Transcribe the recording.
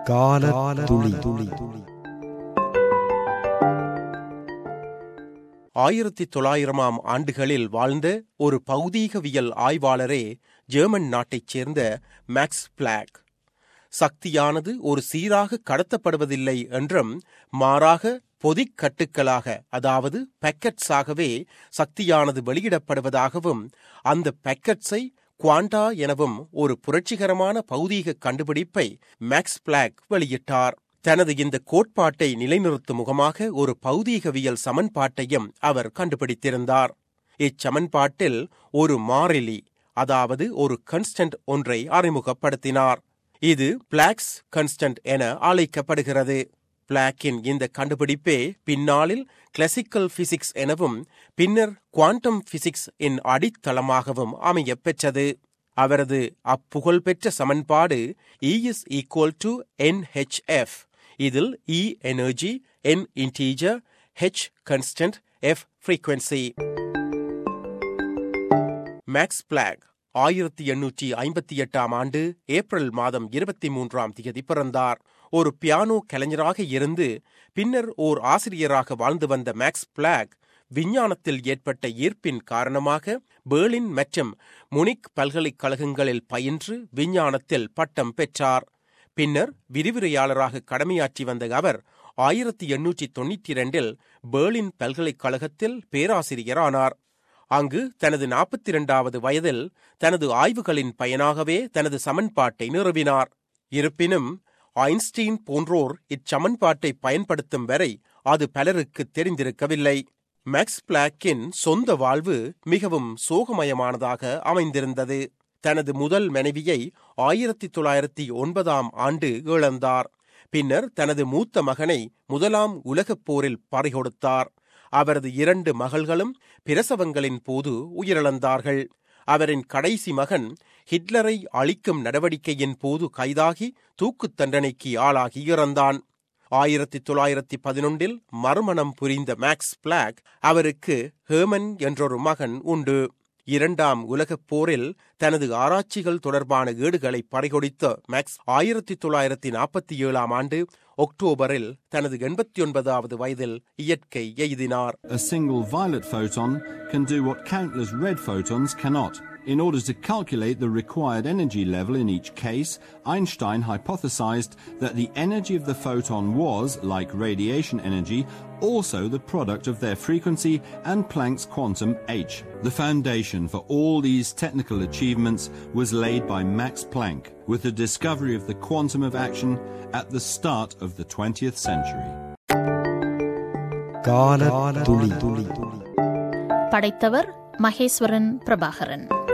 கால துளி துளி ஆயிரத்தி தொள்ளாயிரமாம் ஆண்டுகளில் வாழ்ந்த ஒரு பௌதீகவியல் ஆய்வாளரே ஜெர்மன் நாட்டைச் சேர்ந்த மேக்ஸ் பிளாக் சக்தியானது ஒரு சீராக கடத்தப்படுவதில்லை என்றும் மாறாக பொதிக்கட்டுக்களாக அதாவது பேக்கெட்ஸாகவே சக்தியானது வெளியிடப்படுவதாகவும் அந்த பேக்கெட்ஸை குவாண்டா எனவும் ஒரு புரட்சிகரமான பௌதீக கண்டுபிடிப்பை மேக்ஸ் பிளாக் வெளியிட்டார் தனது இந்த கோட்பாட்டை நிலைநிறுத்தும் முகமாக ஒரு பௌதீகவியல் சமன்பாட்டையும் அவர் கண்டுபிடித்திருந்தார் இச்சமன்பாட்டில் ஒரு மாறிலி அதாவது ஒரு கன்ஸ்டன்ட் ஒன்றை அறிமுகப்படுத்தினார் இது பிளாக்ஸ் கன்ஸ்டன்ட் என அழைக்கப்படுகிறது பிளாக்கின் இந்த கண்டுபிடிப்பே பின்னாளில் கிளாசிக்கல் பிசிக்ஸ் எனவும் பின்னர் குவாண்டம் பிசிக்ஸ் இன் அடித்தளமாகவும் அமையப் பெற்றது அவரது அப்புகழ்பெற்ற சமன்பாடு E is equal to NHF இதில் E energy N integer H constant F frequency Max Planck ஆயிரத்தி எண்ணூற்றி ஐம்பத்தி எட்டாம் ஆண்டு ஏப்ரல் மாதம் இருபத்தி மூன்றாம் தேதி பிறந்தார் ஒரு பியானோ கலைஞராக இருந்து பின்னர் ஓர் ஆசிரியராக வாழ்ந்து வந்த மேக்ஸ் பிளாக் விஞ்ஞானத்தில் ஏற்பட்ட ஈர்ப்பின் காரணமாக பேர்லின் மற்றும் முனிக் பல்கலைக்கழகங்களில் பயின்று விஞ்ஞானத்தில் பட்டம் பெற்றார் பின்னர் விரிவுரையாளராக கடமையாற்றி வந்த அவர் ஆயிரத்தி எண்ணூற்றி தொண்ணூற்றி இரண்டில் பேர்லின் பல்கலைக்கழகத்தில் பேராசிரியரானார் அங்கு தனது நாற்பத்தி இரண்டாவது வயதில் தனது ஆய்வுகளின் பயனாகவே தனது சமன்பாட்டை நிறுவினார் இருப்பினும் ஐன்ஸ்டீன் போன்றோர் இச்சமன்பாட்டை பயன்படுத்தும் வரை அது பலருக்கு தெரிந்திருக்கவில்லை மேக்ஸ் பிளாக்கின் சொந்த வாழ்வு மிகவும் சோகமயமானதாக அமைந்திருந்தது தனது முதல் மனைவியை ஆயிரத்தி தொள்ளாயிரத்தி ஒன்பதாம் ஆண்டு இழந்தார் பின்னர் தனது மூத்த மகனை முதலாம் உலகப் போரில் பறிகொடுத்தார் அவரது இரண்டு மகள்களும் பிரசவங்களின் போது உயிரிழந்தார்கள் அவரின் கடைசி மகன் ஹிட்லரை அழிக்கும் நடவடிக்கையின் போது கைதாகி தூக்குத் தண்டனைக்கு ஆளாகி இறந்தான் ஆயிரத்தி தொள்ளாயிரத்தி பதினொன்றில் மறுமணம் புரிந்த மேக்ஸ் பிளாக் அவருக்கு ஹேமன் என்றொரு மகன் உண்டு இரண்டாம் உலகப் போரில் தனது ஆராய்ச்சிகள் தொடர்பான ஏடுகளை பறிகொடித்த மேக்ஸ் ஆயிரத்தி தொள்ளாயிரத்தி நாற்பத்தி ஏழாம் ஆண்டு ஒக்டோபரில் தனது எண்பத்தி ஒன்பதாவது வயதில் இயற்கை எய்தினார் A single violet photon can do what countless red photons cannot. In order to calculate the required energy level in each case, Einstein hypothesized that the energy of the photon was, like radiation energy, also the product of their frequency and Planck's quantum h. The foundation for all these technical achievements was laid by Max Planck with the discovery of the quantum of action at the start of the 20th century. கால துளி துளி படைத்தவர் மகேஸ்வரன் பிரபாகரன்